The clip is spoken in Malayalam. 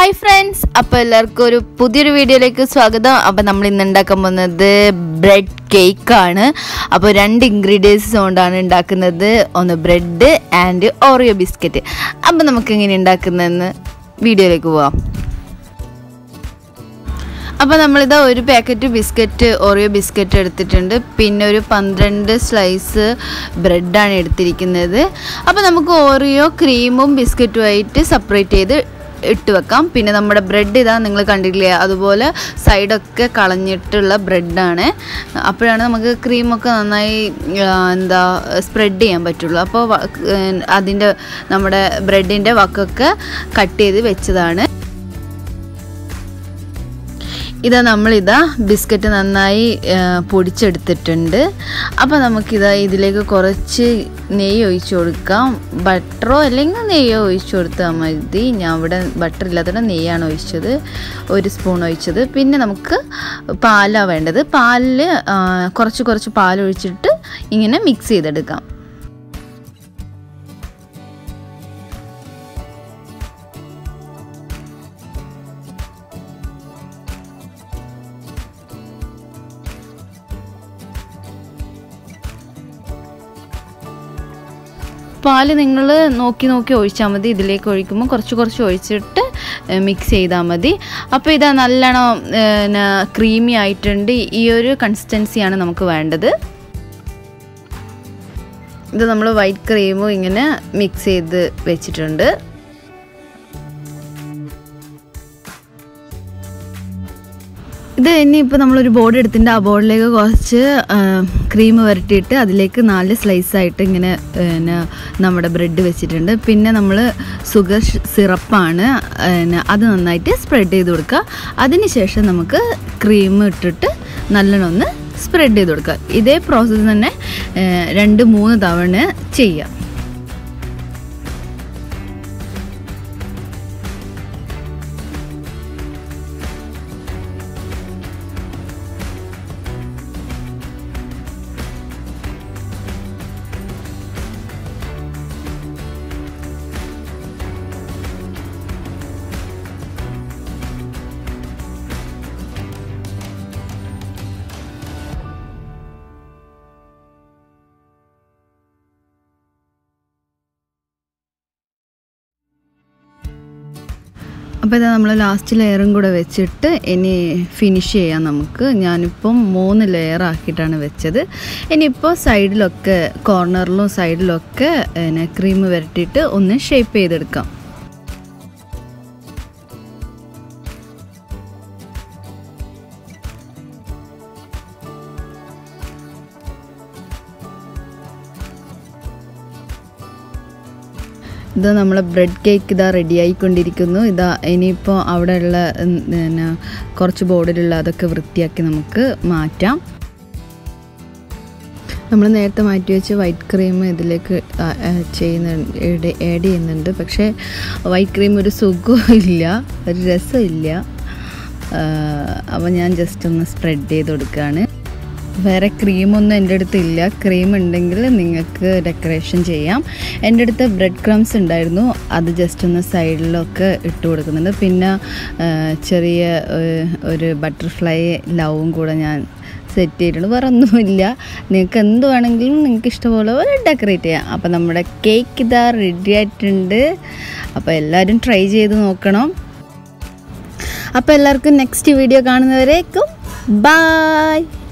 ഹായ് ഫ്രണ്ട്സ് അപ്പോൾ എല്ലാവർക്കും ഒരു പുതിയൊരു വീഡിയോയിലേക്ക് സ്വാഗതം അപ്പോൾ നമ്മൾ ഇന്ന് ഉണ്ടാക്കാൻ പോകുന്നത് ബ്രെഡ് കേക്കാണ് അപ്പോൾ രണ്ട് ഇൻഗ്രീഡിയൻസ് കൊണ്ടാണ് ഉണ്ടാക്കുന്നത് ഒന്ന് ബ്രെഡ് ആൻഡ് ഓറിയോ ബിസ്ക്കറ്റ് അപ്പോൾ നമുക്ക് എങ്ങനെ ഉണ്ടാക്കുന്നതെന്ന് വീഡിയോയിലേക്ക് പോവാം അപ്പോൾ നമ്മളിതാ ഒരു പാക്കറ്റ് ബിസ്ക്കറ്റ് ഓറിയോ ബിസ്ക്കറ്റ് എടുത്തിട്ടുണ്ട് പിന്നെ ഒരു പന്ത്രണ്ട് സ്ലൈസ് ബ്രെഡാണ് എടുത്തിരിക്കുന്നത് അപ്പോൾ നമുക്ക് ഓറിയോ ക്രീമും ബിസ്ക്കറ്റുമായിട്ട് സെപ്പറേറ്റ് ചെയ്ത് ഇട്ട് വെക്കാം പിന്നെ നമ്മുടെ ബ്രെഡ് ഇതാ നിങ്ങൾ കണ്ടിട്ടില്ലേ അതുപോലെ സൈഡൊക്കെ കളഞ്ഞിട്ടുള്ള ബ്രെഡാണ് അപ്പോഴാണ് നമുക്ക് ക്രീമൊക്കെ നന്നായി ആ, എന്താ സ്പ്രെഡ് ചെയ്യാൻ പറ്റുള്ളൂ അപ്പോൾ വ- ഏഹ് അതിൻ്റെ നമ്മുടെ ബ്രെഡിൻ്റെ വക്കൊക്കെ കട്ട് ചെയ്ത് വെച്ചതാണ് ഇതാ നമ്മളിതാ ബിസ്ക്കറ്റ് നന്നായി ആ, പൊടിച്ചെടുത്തിട്ടുണ്ട് അപ്പോൾ നമുക്കിതാ ഇതിലേക്ക് കുറച്ച് നെയ്യ് ഒഴിച്ചു കൊടുക്കാം ബട്ടറോ അല്ലെങ്കിൽ നെയ്യോ ഒഴിച്ചു കൊടുത്താൽ മതി ഞാൻ ഇവിടെ ബട്ടർ ഇല്ലാത്തതുകൊണ്ട് നെയ്യാണ് ഒഴിച്ചത് ഒരു സ്പൂൺ ഒഴിച്ചത് പിന്നെ നമുക്ക് പാലാണ് വേണ്ടത് പാലിൽ ആ, കുറച്ച് കുറച്ച് പാൽ ഒഴിച്ചിട്ട് ഇങ്ങനെ മിക്സ് ചെയ്തെടുക്കാം പാല് നിങ്ങൾ നോക്കി നോക്കി ഒഴിച്ചാൽ മതി ഇതിലേക്ക് ഒഴിക്കുമ്പോൾ കുറച്ച് കുറച്ച് ഒഴിച്ചിട്ട് മിക്സ് ചെയ്താൽ മതി അപ്പോൾ ഇതാ നല്ലോണം ക്രീമി ആയിട്ടുണ്ട് ഈ ഒരു കൺസിസ്റ്റൻസിയാണ് നമുക്ക് വേണ്ടത് ഇത് നമ്മൾ വൈറ്റ് ക്രീമും ഇങ്ങനെ മിക്സ് ചെയ്ത് വെച്ചിട്ടുണ്ട് ഇത് ഇനിയിപ്പോൾ നമ്മളൊരു ബോർഡ് എടുത്തിട്ട് ആ ബോർഡിലേക്ക് കുറച്ച് ക്രീം വരട്ടിയിട്ട് അതിലേക്ക് നാല് സ്ലൈസ് ആയിട്ട് ഇങ്ങനെ പിന്നെ നമ്മുടെ ബ്രെഡ് വെച്ചിട്ടുണ്ട് പിന്നെ നമ്മൾ സുഗർ സിറപ്പാണ് പിന്നെ അത് നന്നായിട്ട് സ്പ്രെഡ് ചെയ്ത് കൊടുക്കുക അതിന് ശേഷം നമുക്ക് ക്രീം ഇട്ടിട്ട് നല്ലോണം ഒന്ന് സ്പ്രെഡ് ചെയ്ത് കൊടുക്കുക ഇതേ പ്രോസസ്സ് തന്നെ ഏഹ്, രണ്ട് മൂന്ന് തവണ ചെയ്യാം അപ്പോൾ ഇത് നമ്മൾ ലാസ്റ്റ് ലെയറും കൂടെ വെച്ചിട്ട് ഇനി ഫിനിഷ് ചെയ്യാം നമുക്ക് ഞാനിപ്പം മൂന്ന് ലെയർ ആക്കിയിട്ടാണ് വെച്ചത് ഇനിയിപ്പോൾ സൈഡിലൊക്കെ കോർണറിലും സൈഡിലൊക്കെ പിന്നെ ക്രീം വരട്ടിയിട്ട് ഒന്ന് ഷേപ്പ് ചെയ്തെടുക്കാം ഇത് നമ്മളെ ബ്രെഡ് കേക്ക് ഇതാ റെഡി ആയിക്കൊണ്ടിരിക്കുന്നു ഇതാ ഇനിയിപ്പോൾ അവിടെയുള്ള ഉം, പിന്നെ കുറച്ച് ബോർഡിലുള്ള അതൊക്കെ വൃത്തിയാക്കി നമുക്ക് മാറ്റാം നമ്മൾ നേരത്തെ മാറ്റി വെച്ച് വൈറ്റ് ക്രീം ഇതിലേക്ക് ആ, ആ, ചെയ്യുന്ന ആഡ് ചെയ്യുന്നുണ്ട് പക്ഷേ വൈറ്റ് ക്രീം ഒരു സുഖവും ഇല്ല ഒരു രസമില്ല അപ്പോൾ ഞാൻ ജസ്റ്റ് ഒന്ന് സ്പ്രെഡ് ചെയ്ത് കൊടുക്കുകയാണ് വേറെ ക്രീമൊന്നും എൻ്റെ അടുത്ത് ഇല്ല ക്രീം ഉണ്ടെങ്കിൽ നിങ്ങൾക്ക് ഡെക്കറേഷൻ ചെയ്യാം എൻ്റെ അടുത്ത് ബ്രെഡ് ക്രംസ് ഉണ്ടായിരുന്നു അത് ജസ്റ്റ് ഒന്ന് സൈഡിലൊക്കെ ഇട്ട് കൊടുക്കുന്നുണ്ട് പിന്നെ ആ, ചെറിയ ഏഹ്, ഒരു ബട്ടർഫ്ലൈ ലവും കൂടെ ഞാൻ സെറ്റ് ചെയ്തിട്ടുണ്ട് വേറെ ഒന്നുമില്ല നിങ്ങൾക്ക് എന്ത് വേണമെങ്കിലും നിങ്ങൾക്ക് ഇഷ്ടപോലെ ഡെക്കറേറ്റ് ചെയ്യാം അപ്പോൾ നമ്മുടെ കേക്ക് ഇതാ റെഡി ആയിട്ടുണ്ട് അപ്പോൾ എല്ലാവരും ട്രൈ ചെയ്ത് നോക്കണം അപ്പോൾ എല്ലാവർക്കും നെക്സ്റ്റ് വീഡിയോ കാണുന്നവരേക്കും ബായ്